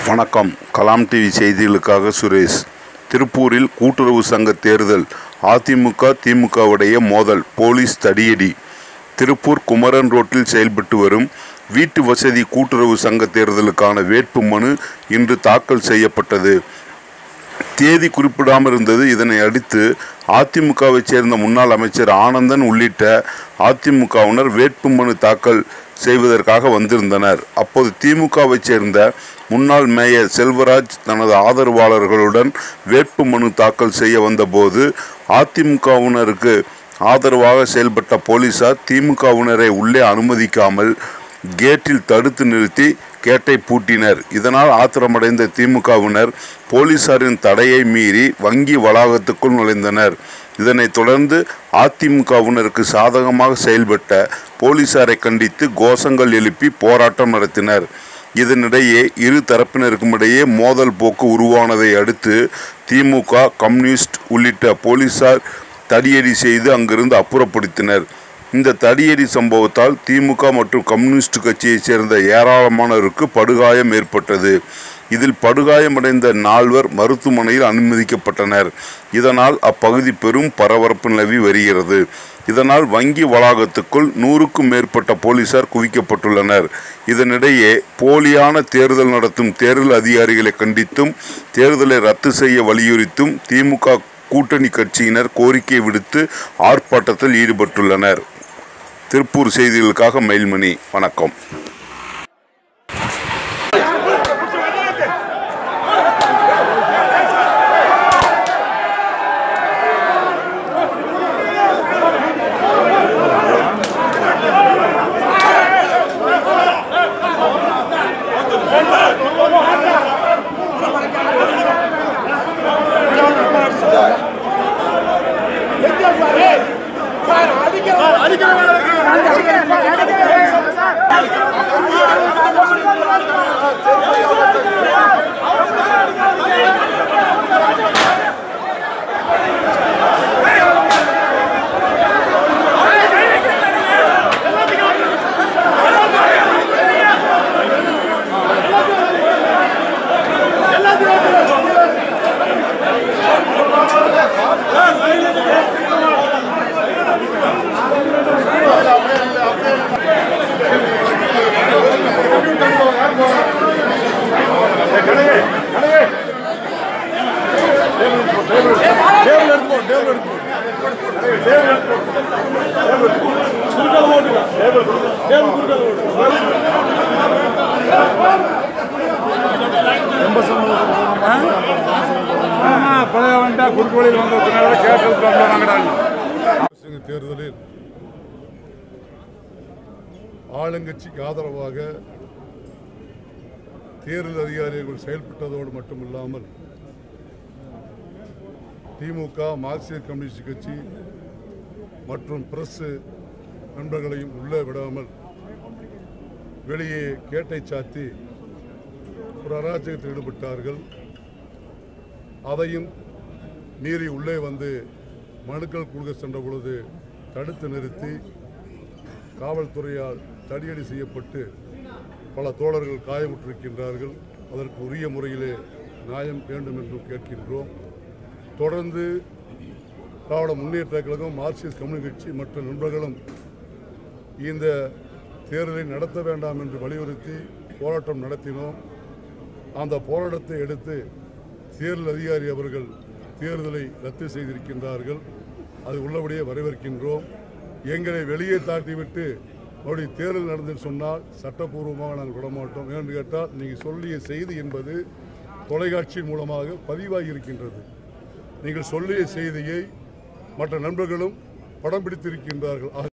வணக்கம் கலாம் டிவி செய்திகளுக்காக சுரேஷ் திருப்பூரில் கூட்டுறவு சங்க தேர்தல் அதிமுக திமுகவுடைய மோதல் போலீஸ் தடியடி திருப்பூர் குமரன் ரோட்டில் செயல்பட்டு வரும் வீட்டு வசதி கூட்டுறவு சங்க தேர்தலுக்கான வேட்பு மனு இன்று தாக்கல் செய்யப்பட்டது தேதி குறிப்பிடாமல் இருந்தது இதனை அடுத்து அதிமுகவைச் சேர்ந்த முன்னாள் அமைச்சர் ஆனந்தன் உள்ளிட்ட அதிமுகவினர் வேட்புமனு தாக்கல் செய்வதற்காக வந்திருந்தனர் அப்போது திமுகவைச் சேர்ந்த முன்னாள் மேயர் செல்வராஜ் தனது ஆதரவாளர்களுடன் வேட்புமனு தாக்கல் செய்ய வந்தபோது அதிமுகவினருக்கு ஆதரவாக செயல்பட்ட போலீசார் திமுகவினரை உள்ளே அனுமதிக்காமல் கேட்டில் தடுத்து நிறுத்தி கேட்டை பூட்டினர் இதனால் ஆத்திரமடைந்த திமுகவினர் போலீசாரின் தடையை மீறி வங்கி வளாகத்துக்குள் நுழைந்தனர் இதனைத் தொடர்ந்து அதிமுகவினருக்கு சாதகமாக செயல்பட்ட போலீசாரை கண்டித்து கோஷங்கள் எழுப்பி போராட்டம் நடத்தினர் இதனிடையே இரு தரப்பினருக்கும் இடையே மோதல் போக்கு உருவானதை அடுத்து திமுக கம்யூனிஸ்ட் உள்ளிட்ட போலீசார் தடியடி செய்து அங்கிருந்து அப்புறப்படுத்தினர் இந்த தடியடி சம்பவத்தால் திமுக மற்றும் கம்யூனிஸ்ட் கட்சியைச் சேர்ந்த ஏராளமானோருக்கு படுகாயம் ஏற்பட்டது இதில் படுகாயமடைந்த நால்வர் மருத்துவமனையில் அனுமதிக்கப்பட்டனர் இதனால் அப்பகுதி பெரும் பரபரப்பு நிலவி வருகிறது இதனால் வங்கி வளாகத்துக்குள் நூறுக்கும் மேற்பட்ட போலீசார் குவிக்கப்பட்டுள்ளனர் இதனிடையே போலியான தேர்தல் நடத்தும் தேர்தல் அதிகாரிகளை கண்டித்தும் தேர்தலை ரத்து செய்ய வலியுறுத்தும் திமுக கூட்டணி கட்சியினர் கோரிக்கை விடுத்து ஆர்ப்பாட்டத்தில் ஈடுபட்டுள்ளனர் திருப்பூர் செய்திகளுக்காக மயில்மணி வணக்கம் ஆமா பழைய வந்தா குறுக்கு வழியில் வந்து ஒருத்தனால கேட்டதுக்கு வந்து வாங்கடாங்க அரசியல் தேர்தலில் ஆளுங்கட்சிக்கு ஆதரவாக தேர்தல் அதிகாரிகள் செயல்பட்டதோடு மட்டுமில்லாமல் திமுக மார்க்சிஸ்ட் கம்யூனிஸ்ட் கட்சி மற்றும் பிரஸ் நண்பர்களையும் உள்ளே விடாமல் வெளியே கேட்டை சாத்தி ஒரு அராஜகத்தில் ஈடுபட்டார்கள் அதையும் மீறி உள்ளே வந்து மனுக்கள் கொடுக்க சென்ற பொழுது தடுத்து நிறுத்தி காவல்துறையால் தடியடி செய்யப்பட்டு பல தோழர்கள் காயமுற்றிருக்கின்றார்கள் அதற்கு உரிய முறையிலே நியாயம் வேண்டும் என்றும் கேட்கின்றோம் தொடர்ந்து திராவிட முன்னேற்ற கழகம் மார்க்சிஸ்ட் கம்யூனிஸ்ட் கட்சி மற்ற நண்பர்களும் இந்த தேர்தலை நடத்த வேண்டாம் என்று வலியுறுத்தி போராட்டம் நடத்தினோம் அந்த போராட்டத்தை எடுத்து தேர்தல் அதிகாரி அவர்கள் தேர்தலை ரத்து செய்திருக்கின்றார்கள் அது உள்ளபடியே வரவேற்கின்றோம் எங்களை வெளியே தாட்டிவிட்டு மறுபடியும் தேர்தல் நடந்து சொன்னால் சட்டப்பூர்வமாக நாங்கள் விடமாட்டோம் ஏன்னு கேட்டால் நீங்கள் சொல்லிய செய்தி என்பது தொலைக்காட்சி மூலமாக பதிவாகி இருக்கின்றது நீங்கள் சொல்லிய செய்தியை மற்ற நண்பர்களும் படம் பிடித்திருக்கின்றார்கள் ஆக